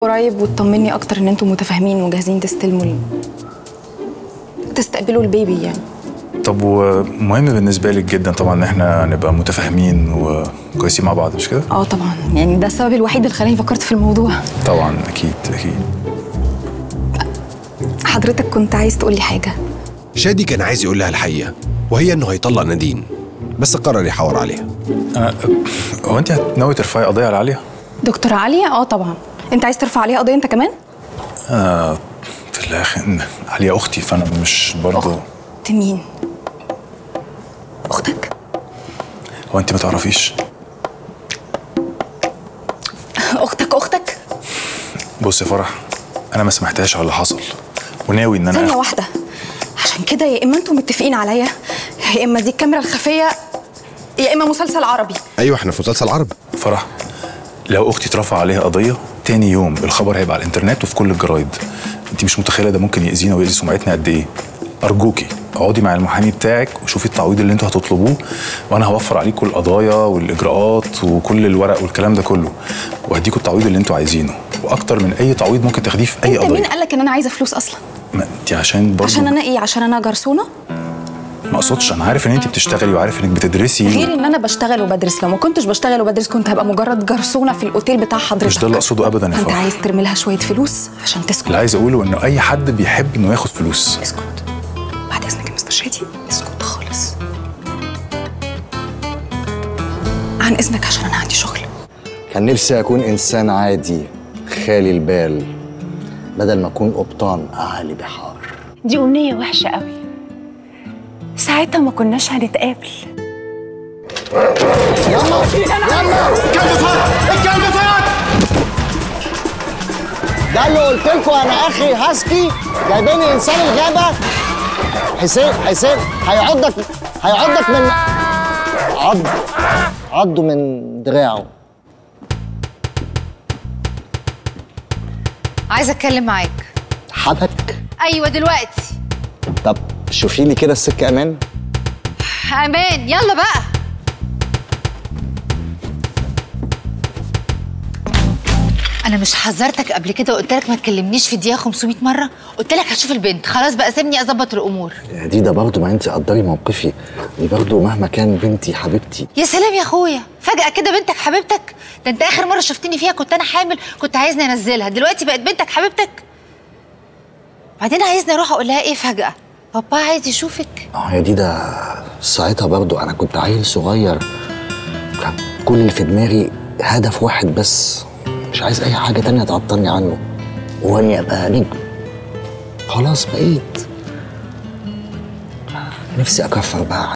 قريب وتطمني اكتر ان انتوا متفاهمين وجاهزين تستلموا ال... تستقبلوا البيبي يعني طب ومهم بالنسبه لك جدا طبعا ان احنا نبقى متفاهمين وكويسين مع بعض مش كده اه طبعا يعني ده السبب الوحيد اللي خلاني فكرت في الموضوع طبعا اكيد اكيد حضرتك كنت عايز تقولي حاجه شادي كان عايز يقول لها الحقيقة وهي إنه هيطلق نادين بس قرر يحاور عليها انا هو انت ناوي ترفعي قضيه على عليا دكتور عليا اه طبعا انت عايز ترفع عليها قضيه انت كمان انا في الاخر عليا اختي فانا مش برضه أخت مين اختك هو انت ما تعرفيش اختك اختك بص يا فرح انا ما سمحتهاش على اللي حصل وناوي ان انا ثانيه آخد- واحده عشان كده يا اما انتوا متفقين عليا يا اما دي الكاميرا الخفيه يا اما مسلسل عربي أيوة إحنا في مسلسل عربي فرح لو اختي اترفع عليها قضيه تاني يوم الخبر هيبقى على الانترنت وفي كل الجرايد انت مش متخيله ده ممكن يأذينا ويأذي سمعتنا قد ايه ارجوكي اقعدي مع المحامي بتاعك وشوفي التعويض اللي انتوا هتطلبوه وانا هوفر عليكم القضايا والاجراءات وكل الورق والكلام ده كله وهديكم التعويض اللي انتوا عايزينه واكتر من اي تعويض ممكن تاخديه في اي انت مين قضيه قالك ان انا عايزه فلوس اصلا ما انت عشان برضه عشان انا ايه عشان انا جرسونه ما اقصدش انا عارف ان انت بتشتغلي وعارف انك بتدرسي غير ان انا بشتغل وبدرس لو ما كنتش بشتغل وبدرس كنت هبقى مجرد جرسونه في الاوتيل بتاع حضرتك مش ده اللي اقصده ابدا يا فانت فرح عايز ترمي لها شويه فلوس عشان تسكت اللي عايز اقوله انه اي حد بيحب انه ياخد فلوس اسكت بعد اذنك يا مستر شادي اسكت خالص عن اذنك عشان انا عندي شغل كان نفسي أكون إنسان عادي خالي البال بدل ما أكون قبطان أعالي بحار دي أمنية وحشة قوي ساعتها ما كناش هنتقابل ده اللي قلت لكم أنا آخري هاسكي جايبيني إنسان الغابة حسين حسين هيعضك هيعضك من عض عضه من دراعه عايزه اتكلم معاك حبك ايوه دلوقتي طب شوفي لي كده السكة أمان امان يلا بقى انا مش حذرتك قبل كده وقلت لك ما تكلمنيش في دقيقه 500 مره قلت لك هشوف البنت خلاص بقى سيبني اظبط الامور يا دي ده برضه ما أنت قدري موقفي دي برضه مهما كان بنتي حبيبتي يا سلام يا اخويا فجاه كده بنتك حبيبتك ده انت اخر مره شفتني فيها كنت انا حامل كنت عايزني انزلها دلوقتي بقت بنتك حبيبتك بعدين عايزني اروح اقول لها ايه فجاه بابا عايز يشوفك اه يا دي ده ساعتها برضو انا كنت عيل صغير كان كل اللي في دماغي هدف واحد بس مش عايز اي حاجه تانية تعطلني عنه وهو اني ابقى نجم خلاص بقيت نفسي اكفر بقى